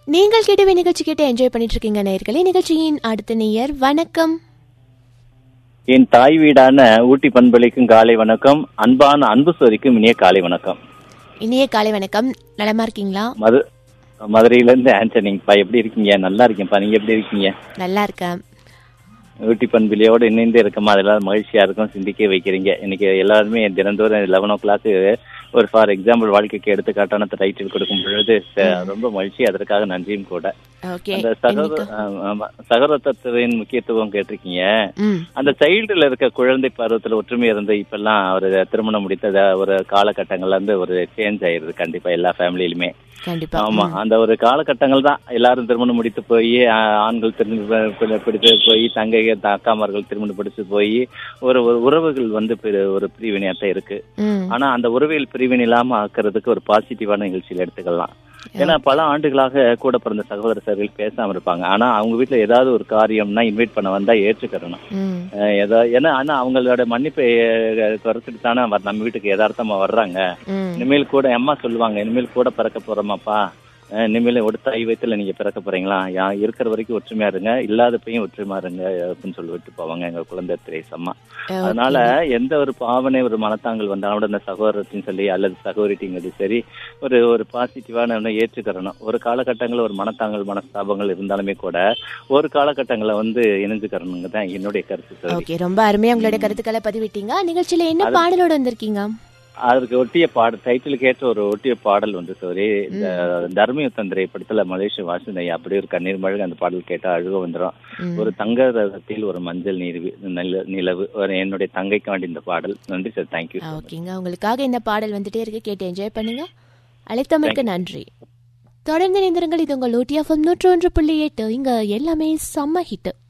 நீங்கள் கேட்டவே நிகழ்ச்சி கேட்டு என்ஜாய் பண்ணிட்டு இருக்கீங்க நேயர்களே நிகழ்ச்சியின் அடுத்த நேயர் வணக்கம் என் தாய் வீடான ஊட்டி பண்பளிக்கும் காலை வணக்கம் அன்பான அன்பு சோதிக்கும் இனிய காலை வணக்கம் இனிய காலை வணக்கம் நலமா இருக்கீங்களா மது மதுரையில இருந்து ஆன்சனிங்ப்பா எப்படி இருக்கீங்க நல்லா இருக்கேன்ப்பா நீங்க எப்படி இருக்கீங்க நல்லா இருக்கேன் ஊட்டி பண்பிலியோடு இணைந்து இருக்கமா அதெல்லாம் மகிழ்ச்சியா இருக்கும் சிந்திக்க வைக்கிறீங்க இன்னைக்கு எல்லாருமே தினந்தோறும் லெவன் ஓ கிளாக் ஒரு ஃபார் எக்ஸாம்பிள் வாழ்க்கைக்கு எடுத்துக்காட்டான டைட்டில் கொடுக்கும் பொழுது ச- ரொம்ப மகிழ்ச்சி அதற்காக நன்றியும் கூட ஓகே அந்த சகோதர ஆமா, சகோதரத்துவத்தின் முக்கியத்துவம் கேட்டிருக்கீங்க ம் அந்த சைல்டுல இருக்க குழந்தை பருவத்துல ஒற்றுமை இருந்து இப்பெல்லாம் ஒரு திருமணம் முடித்தத ஒரு காலகட்டங்கள்ல இருந்து ஒரு சேஞ்ச் ஆயிருது கண்டிப்பா எல்லா ஃபேமிலியிலுமே கண்டிப்பா ஆமா அந்த ஒரு காலகட்டங்கள் தான் எல்லாரும் திருமணம் முடித்து போய் ஆ- ஆண்கள் திருமணம் பிடித்து போய் தங்கை த- அக்காமார்கள் திருமணம் பிடிச்சு போய் ஒரு ஒரு உறவுகள் வந்து பிரி- ஒரு பிரிவினையாத்தான் இருக்கு ம் ஆனா அந்த உறவியல் பிரிவினை இல்லாம ஆக்குறதுக்கு ஒரு பாசிட்டிவான நிகழ்ச்சியில் எடுத்துக்கலாம் ஏன்னா பல ஆண்டுகளாக கூட பிறந்த சகோதர சகோதரிகள் பேசாம இருப்பாங்க ஆனா அவங்க வீட்டுல ஏதாவது ஒரு காரியம்னா இன்வைட் பண்ண வந்தா ஏற்றுக்கிறணும் ம் அஹ் ஏதா ஏன்னா ஆனா அவங்களோட மன்னிப்பை அஹ், குறைச்சிட்டு தானே வர- நம்ம வீட்டுக்கு யதார்த்தமா வர்றாங்க ம் இனிமேல் கூட அம்மா சொல்லுவாங்க இனிமேல் கூட பிறக்க போறோமாப்பா அஹ், இனிமேல் ஒரு தாய் வயித்துல நீங்க பிறக்க போறீங்களா யா இருக்கிற வரைக்கும் ஒற்றுமையா இருங்க இல்லாதப்பையும் ஒற்றுமையா இருங்க அப்படின்னு சொல்லி விட்டு போவாங்க எங்க குழந்தை திரேஸ் அம்மா அதனால எந்த ஒரு பாவனை ஒரு மனத்தாங்கல் வந்தாலும் கூட அந்த சகோதரத்தையும் சொல்லி அல்லது சகோதரிட்டிங்கிறது சரி ஒரு ஒரு பாசிட்டிவான ஒண்ணு ஏற்றுக்கிறணும் ஒரு காலகட்டங்களில் ஒரு மனத்தாங்கல் மனஸ்தாபங்கள் இருந்தாலுமே கூட ஒரு காலகட்டங்களில் வந்து இணைஞ்சுக்கிறணுங்க தான் என்னுடைய கருத்து சரி ஓகே ரொம்ப அருமையா உங்களுடைய கருத்துக்களை பதிவிட்டீங்க நிகழ்ச்சியில என்ன பாடலோட வந்திருக்கீங்க அதற்கு ஒட்டிய பாடல் டைட்டிலுக்கு ஏற்ற ஒரு ஒட்டிய பாடல் வந்து சரி இந்த தர்மயுத்தம் திரைப்படத்துல மலேசிய வாசனை அப்படி ஒரு கண்ணீர் மழை அந்த பாடல் கேட்டா அழுக வந்துடும் ம். ஒரு தங்க ரதத்தில் ஒரு மஞ்சள் நீர் நில- நிலவு ஒரு என்னுடைய தங்கைக்கு வேண்டி இந்த பாடல் நன்றி சார் தேங்க்யூ ஓகேங்க உங்களுக்காக இந்த பாடல் வந்துட்டே இருக்கு கேட்டு என்ஜாய் பண்ணுங்க அழைத்தமைக்கு நன்றி தொடர்ந்து இணைந்திருங்கள் இது உங்கள் ஊட்டி எஃப்எம் நூற்று ஒன்று புள்ளி எட்டு இங்க எல்லாமே செம்ம ஹிட்